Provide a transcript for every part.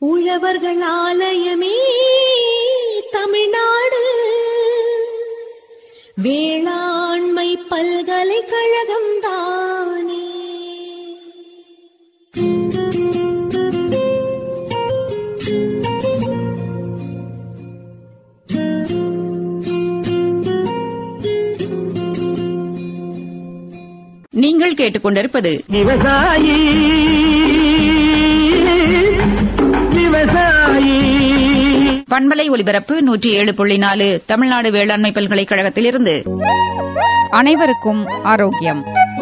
உழவர்கள் ஆலயமே தமிழ்நாடு வேளாண்மை பல்கலைக்கழகம் தானே நீங்கள் கேட்டுக்கொண்டிருப்பது விவசாயி விவசாயி பண்பலை ஒலிபரப்பு நூற்றி ஏழு புள்ளி நாலு தமிழ்நாடு வேளாண்மை பல்கலைக்கழகத்திலிருந்து அனைவருக்கும் ஆரோக்கியம்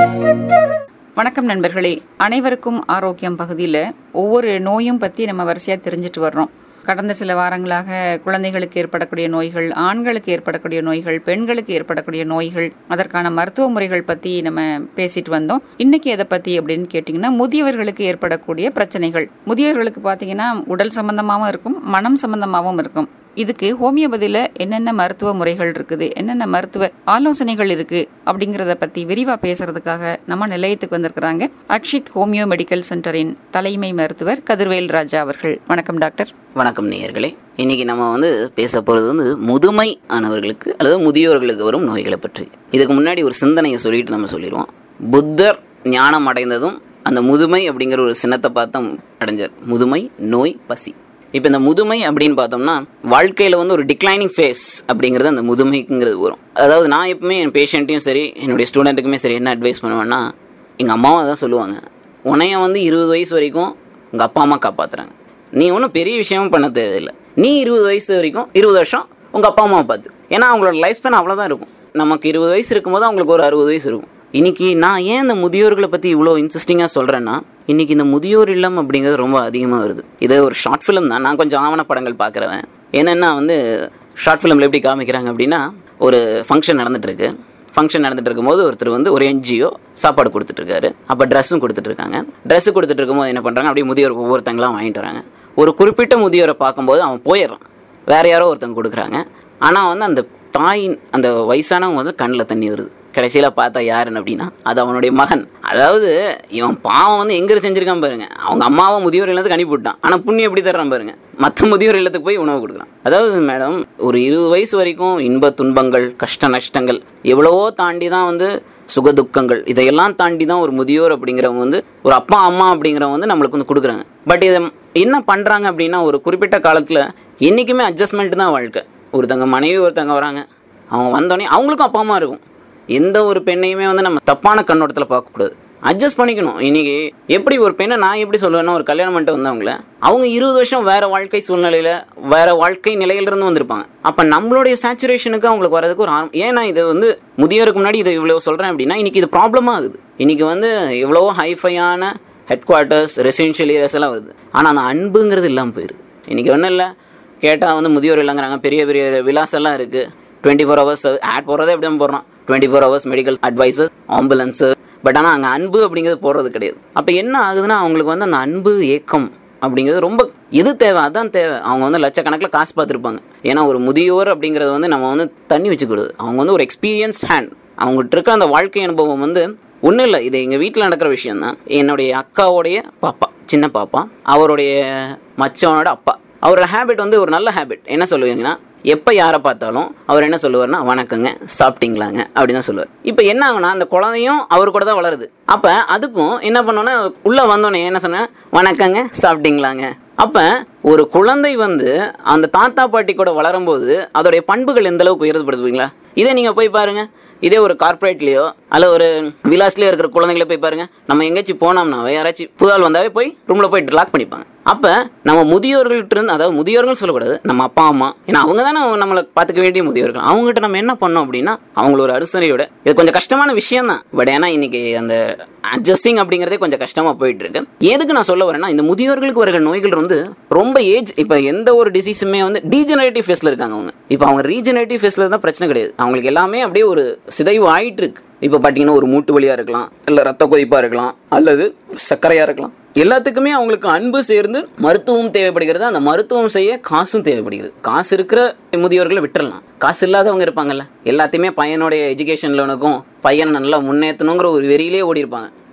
வணக்கம் நண்பர்களே அனைவருக்கும் ஆரோக்கியம் பகுதியில் ஒவ்வொரு நோயும் பத்தி நம்ம வரிசையா தெரிஞ்சுட்டு வர்றோம் கடந்த சில வாரங்களாக குழந்தைகளுக்கு ஏற்படக்கூடிய நோய்கள் ஆண்களுக்கு ஏற்படக்கூடிய நோய்கள் பெண்களுக்கு ஏற்படக்கூடிய நோய்கள் அதற்கான மருத்துவ முறைகள் பத்தி நம்ம பேசிட்டு வந்தோம் இன்னைக்கு எதை பத்தி அப்படின்னு கேட்டீங்கன்னா முதியவர்களுக்கு ஏற்படக்கூடிய பிரச்சனைகள் முதியவர்களுக்கு பாத்தீங்கன்னா உடல் சம்பந்தமாவும் இருக்கும் மனம் சம்பந்தமாவும் இருக்கும் இதுக்கு ஹோமியோபதியில என்னென்ன மருத்துவ முறைகள் இருக்குது என்னென்ன மருத்துவ ஆலோசனைகள் இருக்கு அப்படிங்கறத பத்தி விரிவா பேசுறதுக்காக நம்ம நிலையத்துக்கு வந்திருக்கிறாங்க அக்ஷித் ஹோமியோ மெடிக்கல் சென்டரின் தலைமை மருத்துவர் கதிர்வேல் ராஜா அவர்கள் வணக்கம் டாக்டர் வணக்கம் நேயர்களே இன்னைக்கு நம்ம வந்து பேச போறது வந்து முதுமை ஆனவர்களுக்கு அல்லது முதியோர்களுக்கு வரும் நோய்களை பற்றி இதுக்கு முன்னாடி ஒரு சிந்தனையை சொல்லிட்டு நம்ம சொல்லிடுவோம் புத்தர் ஞானம் அடைந்ததும் அந்த முதுமை அப்படிங்கிற ஒரு சின்னத்தை பார்த்து அடைஞ்சார் முதுமை நோய் பசி இப்போ இந்த முதுமை அப்படின்னு பார்த்தோம்னா வாழ்க்கையில் வந்து ஒரு டிக்ளைனிங் ஃபேஸ் அப்படிங்கிறது அந்த முதுமைக்குங்கிறது வரும் அதாவது நான் எப்பவுமே என் பேஷண்ட்டையும் சரி என்னுடைய ஸ்டூடெண்ட்டுக்குமே சரி என்ன அட்வைஸ் பண்ணுவேன்னா எங்கள் அம்மாவும் தான் சொல்லுவாங்க உன்னைய வந்து இருபது வயசு வரைக்கும் உங்கள் அப்பா அம்மா காப்பாத்துறாங்க நீ ஒன்றும் பெரிய விஷயமும் பண்ண தேவையில்லை நீ இருபது வயசு வரைக்கும் இருபது வருஷம் உங்கள் அப்பா அம்மாவை பார்த்து ஏன்னா அவங்களோட லைஃப் ஸ்பேன் அவ்வளோதான் இருக்கும் நமக்கு இருபது வயசு இருக்கும்போது அவங்களுக்கு ஒரு அறுபது வயசு இருக்கும் இன்னைக்கு நான் ஏன் இந்த முதியோர்களை பற்றி இவ்வளோ இன்ட்ரெஸ்டிங்காக சொல்கிறேன்னா இன்னைக்கு இந்த முதியோர் இல்லம் அப்படிங்கிறது ரொம்ப அதிகமாக வருது இது ஒரு ஷார்ட் ஃபிலிம் தான் நான் கொஞ்சம் ஆவண படங்கள் பார்க்குறவன் என்னென்னா வந்து ஷார்ட் ஃபிலிமில் எப்படி காமிக்கிறாங்க அப்படின்னா ஒரு ஃபங்க்ஷன் நடந்துட்டு இருக்கு ஃபங்க்ஷன் நடந்துட்டு இருக்கும்போது ஒருத்தர் வந்து ஒரு என்ஜிஓ சாப்பாடு கொடுத்துட்டு இருக்காரு அப்போ ட்ரெஸ்ஸும் கொடுத்துட்டு இருக்காங்க ட்ரெஸ் கொடுத்துட்டு இருக்கும்போது என்ன பண்ணுறாங்க அப்படியே முதியோர் ஒவ்வொருத்தங்களாம் வாங்கிட்டு வராங்க ஒரு குறிப்பிட்ட முதியோரை பார்க்கும்போது அவன் போயிடுறான் வேற யாரோ ஒருத்தங்க கொடுக்குறாங்க ஆனால் வந்து அந்த தாயின் அந்த வயசானவங்க வந்து கண்ணில் தண்ணி வருது கடைசியில் பார்த்தா யாருன்னு அப்படின்னா அது அவனுடைய மகன் அதாவது இவன் பாவம் வந்து எங்கே செஞ்சிருக்கான் பாருங்க அவங்க அம்மாவை முதியோர் இல்லத்துக்கு அனுப்பிவிட்டான் ஆனால் புண்ணியம் எப்படி தர்றான் பாருங்க மற்ற முதியோர் இல்லத்துக்கு போய் உணவு கொடுக்குறான் அதாவது மேடம் ஒரு இருபது வயசு வரைக்கும் இன்ப துன்பங்கள் கஷ்ட நஷ்டங்கள் எவ்வளவோ தாண்டி தான் வந்து சுக துக்கங்கள் இதையெல்லாம் தாண்டி தான் ஒரு முதியோர் அப்படிங்கிறவங்க வந்து ஒரு அப்பா அம்மா அப்படிங்கிறவங்க வந்து நம்மளுக்கு வந்து கொடுக்குறாங்க பட் இதை என்ன பண்ணுறாங்க அப்படின்னா ஒரு குறிப்பிட்ட காலத்தில் என்றைக்குமே அட்ஜஸ்ட்மெண்ட் தான் வாழ்க்கை ஒருத்தங்க மனைவி ஒருத்தங்க வராங்க அவங்க வந்தோடனே அவங்களுக்கும் அப்பா அம்மா இருக்கும் எந்த ஒரு பெண்ணையுமே வந்து நம்ம தப்பான கண்ணோட்டத்தில் பார்க்கக்கூடாது அட்ஜஸ்ட் பண்ணிக்கணும் இன்னைக்கு எப்படி ஒரு பெண்ணை நான் எப்படி சொல்லுவேன்னா ஒரு கல்யாணம் பண்ணிட்டு வந்தவங்கள அவங்க இருபது வருஷம் வேற வாழ்க்கை சூழ்நிலையில வேற வாழ்க்கை நிலையிலிருந்து வந்திருப்பாங்க அப்ப நம்மளுடைய சேச்சுரேஷனுக்கு அவங்களுக்கு வரதுக்கு ஒரு ஆரம் ஏன்னா இது வந்து முதியோருக்கு முன்னாடி இதை இவ்வளவு சொல்றேன் அப்படின்னா இன்னைக்கு இது ப்ராப்ளமா ஆகுது இன்னைக்கு வந்து எவ்வளவோ ஹைஃபையான ஹெட் குவார்ட்டர்ஸ் ரெசிடென்ஷியல் ஏரியாஸ் எல்லாம் வருது ஆனால் அந்த அன்புங்கிறது இல்லாமல் போயிடுது இன்னைக்கு ஒன்றும் இல்லை கேட்டால் வந்து முதியோர் இல்லைங்கிறாங்க பெரிய பெரிய விலாஸ் எல்லாம் இருக்குது டுவெண்ட்டி ஃபோர் ஹவர்ஸ் ஆட் போடுறதே எப்படி தான் போடுறோம் twenty four hours medical advices ambulance but ஆனால் அங்கே அன்பு அப்படிங்கிறது போடுறது கிடையாது அப்போ என்ன ஆகுதுன்னா அவங்களுக்கு வந்து அந்த அன்பு ஏக்கம் அப்படிங்கிறது ரொம்ப எது தேவை அதான் தேவை அவங்க வந்து லட்சக்கணக்கில் காசு பார்த்துருப்பாங்க ஏன்னா ஒரு முதியோர் அப்படிங்கிறது வந்து நம்ம வந்து தண்ணி வச்சுக்கிறது அவங்க வந்து ஒரு எக்ஸ்பீரியன்ஸ்ட் ஹேண்ட் அவங்ககிட்ட இருக்க அந்த வாழ்க்கை அனுபவம் வந்து ஒன்றும் இல்லை இது எங்கள் வீட்டில் நடக்கிற விஷயம் தான் என்னுடைய அக்காவோடைய பாப்பா சின்ன பாப்பா அவருடைய மச்சவனோட அப்பா அவரோட ஹேபிட் வந்து ஒரு நல்ல ஹேபிட் என்ன சொல்லுவீங்கன்னா எப்போ யாரை பார்த்தாலும் அவர் என்ன சொல்லுவார்னா வணக்கங்க சாப்பிட்டீங்களாங்க அப்படின்னு தான் சொல்லுவார் இப்போ என்ன ஆகுனா அந்த குழந்தையும் அவர் கூட தான் வளருது அப்போ அதுக்கும் என்ன பண்ணோன்னா உள்ளே வந்தோடனே என்ன சொன்னேன் வணக்கங்க சாப்பிட்டீங்களாங்க அப்போ ஒரு குழந்தை வந்து அந்த தாத்தா பாட்டி கூட வளரும்போது அதோடைய பண்புகள் எந்த அளவுக்கு உயர்வுபடுத்துவீங்களா இதே நீங்கள் போய் பாருங்க இதே ஒரு கார்ப்பரேட்லயோ அல்ல ஒரு விலாஸ்லயோ இருக்கிற குழந்தைங்கள போய் பாருங்க நம்ம எங்கேயாச்சும் போனோம்னா யாராச்சும் புதால் வந்தாவே போய் ரூம்ல போய் லாக் பண்ணிப்பாங்க அப்ப நம்ம முதியோர்கள்ட்ட இருந்து அதாவது முதியோர்கள் சொல்லக்கூடாது நம்ம அப்பா அம்மா ஏன்னா அவங்க தானே நம்மளை பார்த்துக்க வேண்டிய முதியோர்கள் அவங்ககிட்ட நம்ம என்ன பண்ணோம் அப்படின்னா அவங்கள ஒரு அனுசரியோட இது கொஞ்சம் கஷ்டமான விஷயம் தான் பட் ஏன்னா இன்னைக்கு அந்த அட்ஜஸ்டிங் அப்படிங்கிறதே கொஞ்சம் கஷ்டமா போயிட்டு இருக்கு எதுக்கு நான் சொல்ல வரேன்னா இந்த முதியோர்களுக்கு வருகிற நோய்கள் வந்து ரொம்ப ஏஜ் இப்போ எந்த ஒரு டிசீஸுமே வந்து டீஜெனரேட்டிவ் ஃபேஸ்ல இருக்காங்க அவங்க இப்போ அவங்க ரீஜெனரேட்டிவ் ஃபேஸ்ல தான் பிரச்சனை கிடையாது அவங்களுக்கு எல்லாமே அப்படியே ஒரு சிதைவு ஆயிட்டு இருக்கு இப்போ பார்த்தீங்கன்னா ஒரு மூட்டு வலியா இருக்கலாம் இல்லை ரத்த கொதிப்பா இருக்கலாம் அல்லது சர்க்கரையா இருக்கலாம் எல்லாத்துக்குமே அவங்களுக்கு அன்பு சேர்ந்து மருத்துவம் தேவைப்படுகிறது அந்த மருத்துவம் செய்ய காசும் தேவைப்படுகிறது காசு இருக்கிற முதியோர்களை விட்டுறலாம் காசு இல்லாதவங்க இருப்பாங்கல்ல எல்லாத்தையுமே பையனுடைய எஜுகேஷன் லோனுக்கும் பையனை நல்லா முன்னேற்றணுங்கிற ஒரு வெறியிலே ஓடி இருப்பாங்க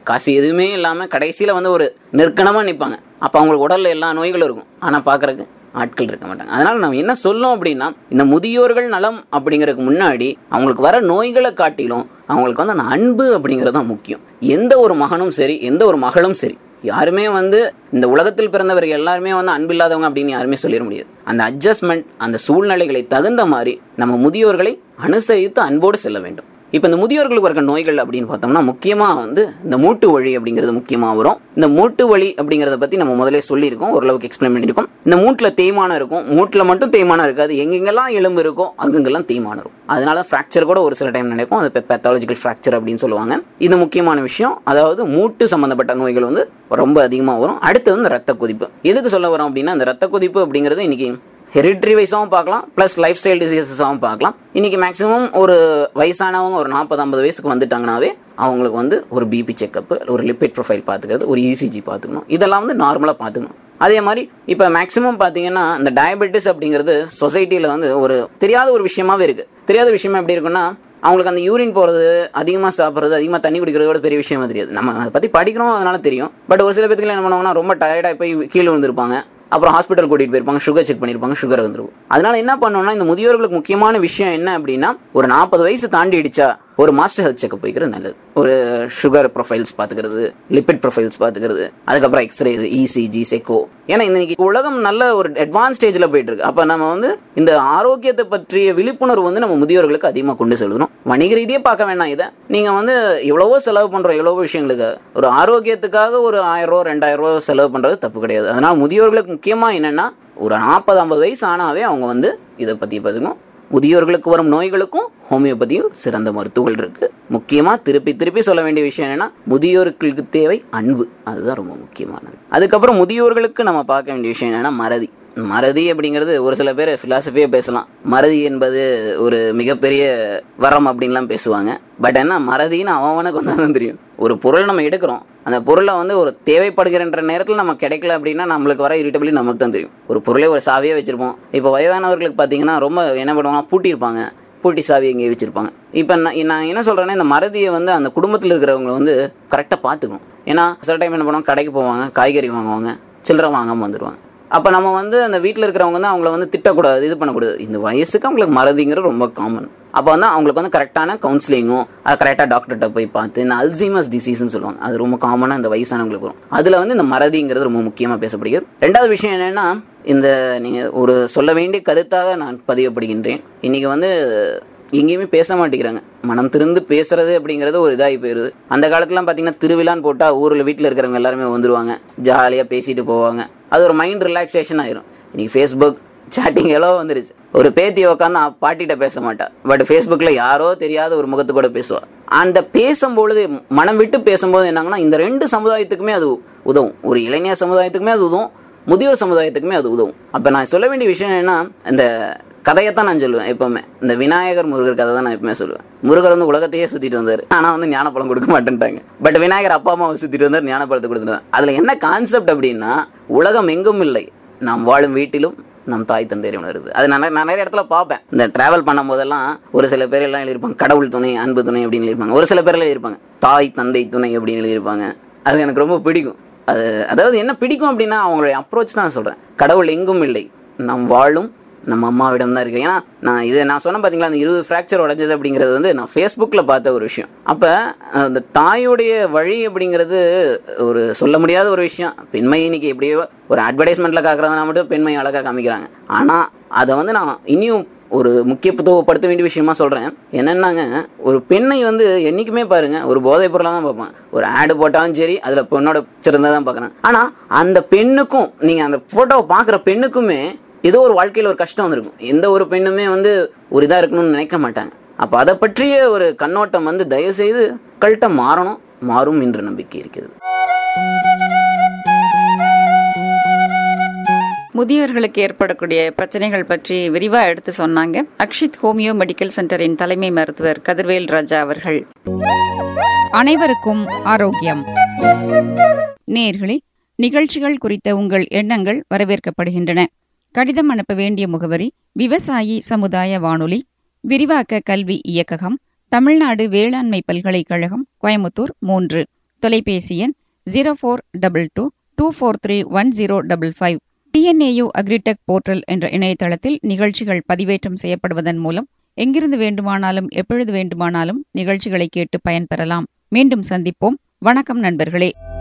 காசு எதுவுமே இல்லாமல் கடைசியில் வந்து ஒரு நெருக்கணமாக நிற்பாங்க அப்போ அவங்களுக்கு உடலில் எல்லா நோய்களும் இருக்கும் ஆனால் பார்க்குறக்கு ஆட்கள் இருக்க மாட்டாங்க அதனால நம்ம என்ன சொல்லணும் அப்படின்னா இந்த முதியோர்கள் நலம் அப்படிங்கிறதுக்கு முன்னாடி அவங்களுக்கு வர நோய்களை காட்டிலும் அவங்களுக்கு வந்து அந்த அன்பு அப்படிங்கிறது தான் முக்கியம் எந்த ஒரு மகனும் சரி எந்த ஒரு மகளும் சரி யாருமே வந்து இந்த உலகத்தில் பிறந்தவர்கள் எல்லாருமே வந்து அன்பில்லாதவங்க அப்படின்னு யாருமே சொல்லிட முடியாது அந்த அட்ஜஸ்ட்மெண்ட் அந்த சூழ்நிலைகளை தகுந்த மாதிரி நம்ம முதியோர்களை அனுசரித்து அன்போடு செல்ல வேண்டும் இப்போ இந்த முதியோர்களுக்கு வர நோய்கள் அப்படின்னு பார்த்தோம்னா முக்கியமாக வந்து இந்த மூட்டு வலி அப்படிங்கிறது முக்கியமாக வரும் இந்த மூட்டு வலி அப்படிங்கிறத பற்றி நம்ம முதல்ல சொல்லியிருக்கோம் ஓரளவுக்கு எக்ஸ்பிளைன் பண்ணியிருக்கோம் இந்த மூட்டில் தேய்மானம் இருக்கும் மூட்டில் மட்டும் தேய்மானம் இருக்காது எங்கெங்கெல்லாம் எலும்பு இருக்கோ அங்கெங்கெல்லாம் தேய்மானம் இருக்கும் அதனால ஃப்ராக்சர் கூட ஒரு சில டைம் நினைப்போம் அது பேத்தாலஜிக்கல் ஃப்ராக்சர் அப்படின்னு சொல்லுவாங்க இது முக்கியமான விஷயம் அதாவது மூட்டு சம்மந்தப்பட்ட நோய்கள் வந்து ரொம்ப அதிகமாக வரும் அடுத்து வந்து ரத்த கொதிப்பு எதுக்கு சொல்ல வரோம் அப்படின்னா இந்த ரத்த கொதிப்பு அப்படிங்கிறது இன்னைக்கு ஹெரிட்ரி வைஸாகவும் பார்க்கலாம் ப்ளஸ் லைஃப் ஸ்டைல் டிசீசஸாகவும் பார்க்கலாம் இன்றைக்கி மேக்ஸிமம் ஒரு வயசானவங்க ஒரு நாற்பது ஐம்பது வயசுக்கு வந்துட்டாங்கனாவே அவங்களுக்கு வந்து ஒரு பிபி செக்கப் ஒரு லிப்பிட் ப்ரொஃபைல் பார்த்துக்கிறது ஒரு இசிஜி பார்த்துக்கணும் இதெல்லாம் வந்து நார்மலாக பார்த்துக்கணும் அதே மாதிரி இப்போ மேக்ஸிமம் பார்த்தீங்கன்னா இந்த டயபெட்டிஸ் அப்படிங்கிறது சொசைட்டியில் வந்து ஒரு தெரியாத ஒரு விஷயமாவே இருக்குது தெரியாத விஷயமா எப்படி இருக்குன்னா அவங்களுக்கு அந்த யூரின் போகிறது அதிகமாக சாப்பிட்றது அதிகமாக தண்ணி குடிக்கிறதோட பெரிய விஷயமா தெரியாது நம்ம அதை பற்றி படிக்கிறோம் அதனால தெரியும் பட் ஒரு சில பேருக்கு என்ன பண்ணுவாங்கன்னா ரொம்ப டயர்டாக போய் கீழே விழுந்திருப்பாங்க அப்புறம் ஹாஸ்பிட்டல் கூட்டிகிட்டு போயிருப்பாங்க சுகர் செக் பண்ணியிருப்பாங்க சுகர் வந்துருக்கும் அதனால என்ன பண்ணோம்னா இந்த முதியோர்களுக்கு முக்கியமான விஷயம் என்ன அப்படின்னா ஒரு நாற்பது வயசு தாண்டிடுச்சா ஒரு மாஸ்டர் ஹெல்த் செக்அப் போய்க்கிறது நல்லது ஒரு சுகர் ப்ரொஃபைல்ஸ் பார்த்துக்கிறது லிப்பிட் ப்ரொஃபைல்ஸ் பார்த்துக்கிறது அதுக்கப்புறம் எக்ஸ்ரே இசிஜி செக்கோ ஏன்னா இன்னைக்கு உலகம் நல்ல ஒரு அட்வான்ஸ் ஸ்டேஜில் போயிட்டு இருக்கு அப்போ நம்ம வந்து இந்த ஆரோக்கியத்தை பற்றிய விழிப்புணர்வு வந்து நம்ம முதியோர்களுக்கு அதிகமாக கொண்டு செலுத்தணும் வணிக ரீதியாக பார்க்க வேண்டாம் இதை நீங்கள் வந்து எவ்வளவோ செலவு பண்ணுறோம் எவ்வளவோ விஷயங்களுக்கு ஒரு ஆரோக்கியத்துக்காக ஒரு ஆயிரம் ரூபா ரெண்டாயிரம் ரூபா செலவு பண்ணுறது தப்பு கிடையாது அதனால் முதியோர்களுக்கு முக்கியமாக என்னென்னா ஒரு நாற்பது ஐம்பது வயசு ஆனாவே அவங்க வந்து இதை பற்றி பார்த்துக்கணும் முதியோர்களுக்கு வரும் நோய்களுக்கும் ஹோமியோபதியும் சிறந்த மருத்துவங்கள் இருக்கு முக்கியமாக திருப்பி திருப்பி சொல்ல வேண்டிய விஷயம் என்னன்னா முதியோர்களுக்கு தேவை அன்பு அதுதான் ரொம்ப முக்கியமானது அதுக்கப்புறம் முதியோர்களுக்கு நம்ம பார்க்க வேண்டிய விஷயம் என்னன்னா மறதி மறதி அப்படிங்கிறது ஒரு சில பேர் ஃபிலாசபியே பேசலாம் மறதி என்பது ஒரு மிகப்பெரிய வரம் அப்படின்லாம் பேசுவாங்க பட் என்ன மறதின்னு அவனுக்கு வந்தாலும் தெரியும் ஒரு பொருள் நம்ம எடுக்கிறோம் அந்த பொருளை வந்து ஒரு தேவைப்படுகிற நேரத்தில் நம்ம கிடைக்கல அப்படின்னா நம்மளுக்கு வர இரிட்டபிலிட்டி நமக்கு தான் தெரியும் ஒரு பொருளே ஒரு சாவியே வச்சிருப்போம் இப்போ வயதானவர்களுக்கு பார்த்தீங்கன்னா ரொம்ப என்ன பண்ணுவாங்க பூட்டியிருப்பாங்க பூட்டி சாவி எங்கேயே வச்சிருப்பாங்க இப்போ நான் நான் என்ன சொல்கிறேன்னா இந்த மறதியை வந்து அந்த குடும்பத்தில் இருக்கிறவங்க வந்து கரெக்டாக பார்த்துக்கணும் ஏன்னா சில டைம் என்ன பண்ணுவாங்க கடைக்கு போவாங்க காய்கறி வாங்குவாங்க சில்லறை வாங்காமல் வந்துடுவாங்க அப்போ நம்ம வந்து அந்த வீட்டில் இருக்கிறவங்க வந்து அவங்கள வந்து திட்டக்கூடாது இது பண்ணக்கூடாது இந்த வயசுக்கு அவங்களுக்கு மறதிங்கிறது ரொம்ப காமன் அப்போ வந்து அவங்களுக்கு வந்து கரெக்டான கவுன்சிலிங்கும் அதை கரெக்டாக டாக்டர்கிட்ட போய் பார்த்து இந்த அல்சீமஸ் டிசீஸ்னு சொல்லுவாங்க அது ரொம்ப காமனாக இந்த வயசானவங்களுக்கு வரும் அதில் வந்து இந்த மறதிங்கிறது ரொம்ப முக்கியமாக பேசப்படுகிறது ரெண்டாவது விஷயம் என்னென்னா இந்த நீங்கள் ஒரு சொல்ல வேண்டிய கருத்தாக நான் பதியப்படுகின்றேன் இன்றைக்கி வந்து எங்கேயுமே பேச மாட்டேங்கிறாங்க மனம் திருந்து பேசுறது அப்படிங்கிறது ஒரு இதாகி போயிடுது அந்த காலத்துலாம் பார்த்தீங்கன்னா திருவிழான்னு போட்டால் ஊரில் வீட்டில் இருக்கிறவங்க எல்லாருமே வந்துடுவாங்க ஜாலியாக பேசிட்டு போவாங்க அது ஒரு மைண்ட் ரிலாக்ஸேஷன் ஆயிரும் இன்னைக்கு ஃபேஸ்புக் சாட்டிங் எல்லாம் வந்துருச்சு ஒரு பேத்தி உட்காந்து பாட்டிகிட்ட பேச மாட்டா பட் ஃபேஸ்புக்கில் யாரோ தெரியாத ஒரு முகத்து கூட பேசுவா அந்த பேசும்பொழுது மனம் விட்டு பேசும்போது என்னங்கன்னா இந்த ரெண்டு சமுதாயத்துக்குமே அது உதவும் ஒரு இளைஞர் சமுதாயத்துக்குமே அது உதவும் முதியோர் சமுதாயத்துக்குமே அது உதவும் அப்போ நான் சொல்ல வேண்டிய விஷயம் என்னன்னா இந்த கதையைத்தான் நான் சொல்லுவேன் எப்பவுமே இந்த விநாயகர் முருகர் கதை தான் நான் எப்பவுமே சொல்லுவேன் முருகர் வந்து உலகத்தையே சுற்றிட்டு வந்தார் ஆனால் வந்து ஞானப்பழம் கொடுக்க மாட்டேன்ட்டாங்க பட் விநாயகர் அப்பா அம்மாவை சுற்றிட்டு வந்தார் ஞானப்பழத்தை கொடுத்துட்டாங்க அதில் என்ன கான்செப்ட் அப்படின்னா உலகம் எங்கும் இல்லை நாம் வாழும் வீட்டிலும் நம் தாய் தந்தையரை உணருது அது நான் நான் நிறைய இடத்துல பார்ப்பேன் இந்த டிராவல் பண்ணும் போதெல்லாம் ஒரு சில பேர் எல்லாம் எழுதியிருப்பாங்க கடவுள் துணை அன்பு துணை அப்படின்னு எழுதியிருப்பாங்க ஒரு சில பேர் எழுதியிருப்பாங்க தாய் தந்தை துணை அப்படின்னு எழுதியிருப்பாங்க அது எனக்கு ரொம்ப பிடிக்கும் அது அதாவது என்ன பிடிக்கும் அப்படின்னா அவங்களுடைய அப்ரோச் தான் சொல்கிறேன் கடவுள் எங்கும் இல்லை நம் வாழும் நம்ம அம்மாவிடம் தான் இருக்கு ஏன்னா நான் இது நான் சொன்னேன் பார்த்தீங்களா அந்த இருபது ஃப்ராக்சர் உடஞ்சது அப்படிங்கிறது வந்து நான் ஃபேஸ்புக்கில் பார்த்த ஒரு விஷயம் அப்போ அந்த தாயுடைய வழி அப்படிங்கிறது ஒரு சொல்ல முடியாத ஒரு விஷயம் பெண்மை இன்னைக்கு எப்படியோ ஒரு அட்வர்டைஸ்மெண்ட்டில் காக்குறதுனா மட்டும் பெண்மை அழகாக காமிக்கிறாங்க ஆனால் அதை வந்து நான் இனியும் ஒரு முக்கியத்துவப்படுத்த வேண்டிய விஷயமா சொல்கிறேன் என்னென்னாங்க ஒரு பெண்ணை வந்து என்றைக்குமே பாருங்க ஒரு போதைப் பொருளாக தான் பார்ப்பேன் ஒரு ஆடு போட்டாலும் சரி அதில் பெண்ணோட சிறந்ததாக தான் பார்க்குறேன் ஆனால் அந்த பெண்ணுக்கும் நீங்கள் அந்த ஃபோட்டோவை பார்க்குற பெண்ணுக்குமே ஏதோ ஒரு வாழ்க்கையில் ஒரு கஷ்டம் வந்திருக்கும் எந்த ஒரு பெண்ணுமே வந்து ஒரு இதாக இருக்கணும்னு நினைக்க மாட்டாங்க அப்போ அதை பற்றிய ஒரு கண்ணோட்டம் வந்து தயவுசெய்து கல்ட்ட மாறணும் மாறும் என்ற நம்பிக்கை இருக்கிறது முதியோர்களுக்கு ஏற்படக்கூடிய பிரச்சனைகள் பற்றி விரிவா எடுத்து சொன்னாங்க அக்ஷித் ஹோமியோ மெடிக்கல் சென்டரின் தலைமை மருத்துவர் கதிர்வேல் ராஜா அவர்கள் அனைவருக்கும் ஆரோக்கியம் நேர்களே நிகழ்ச்சிகள் குறித்த உங்கள் எண்ணங்கள் வரவேற்கப்படுகின்றன கடிதம் அனுப்ப வேண்டிய முகவரி விவசாயி சமுதாய வானொலி விரிவாக்க கல்வி இயக்ககம் தமிழ்நாடு வேளாண்மை பல்கலைக்கழகம் கோயமுத்தூர் மூன்று தொலைபேசி எண் zero four double two two four three one zero double five TNAU agritech portal என்ற இணையதளத்தில் நிகழ்ச்சிகள் பதிவேற்றம் செய்யப்படுவதன் மூலம் எங்கிருந்து வேண்டுமானாலும் எப்பொழுது வேண்டுமானாலும் நிகழ்ச்சிகளை கேட்டு பயன்பெறலாம் மீண்டும் சந்திப்போம் வணக்கம் நண்பர்களே